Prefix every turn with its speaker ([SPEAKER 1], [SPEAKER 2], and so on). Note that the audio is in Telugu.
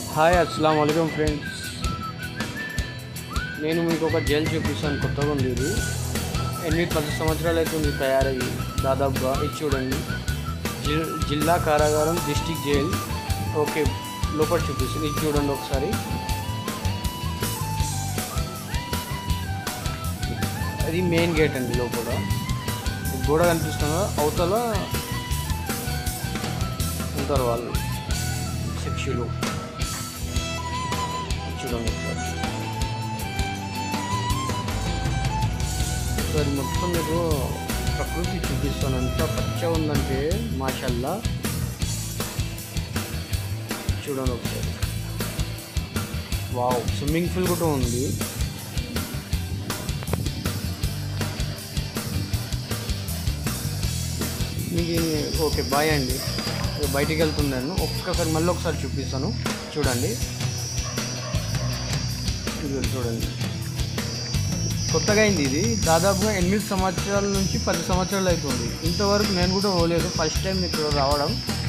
[SPEAKER 1] హాయ్ అస్సలం వాలేకుమ్ ఫ్రెండ్స్ నేను మీకు ఒక జైలు చూపిస్తాను కొత్తగా ఉంది ఇది ఎనిమిది పది సంవత్సరాలు అవుతుంది తయారయ్యి దాదాపుగా ఇది చూడండి జిల్ జిల్లా కారాగారం డిస్టిక్ జైల్ ఓకే లోపల చూపిస్తుంది ఇది చూడండి ఒకసారి అది మెయిన్ గేట్ అండి లోపల ఈ గోడ కనిపిస్తుందా అవతల ఉంటారు వాళ్ళు శిక్షులు చూడండి ఒకసారి ఒకసారి మొత్తం మీకు ప్రకృతి చూపిస్తాను ఎంత పచ్చ ఉందంటే మాషల్లా చూడండి ఒకసారి వావ్ స్విమ్మింగ్ పూల్ కూడా ఉంది మీకు ఓకే బాయ్ అండి ఇక బయటికి వెళ్తున్నాను ఒక్కసారి మళ్ళీ ఒకసారి చూపిస్తాను చూడండి ఇది చూడండి కొత్తగా అయింది ఇది దాదాపుగా ఎనిమిది సంవత్సరాల నుంచి పది సంవత్సరాలు అవుతుంది ఇంతవరకు నేను కూడా పోలేదు ఫస్ట్ టైం ఇక్కడ రావడం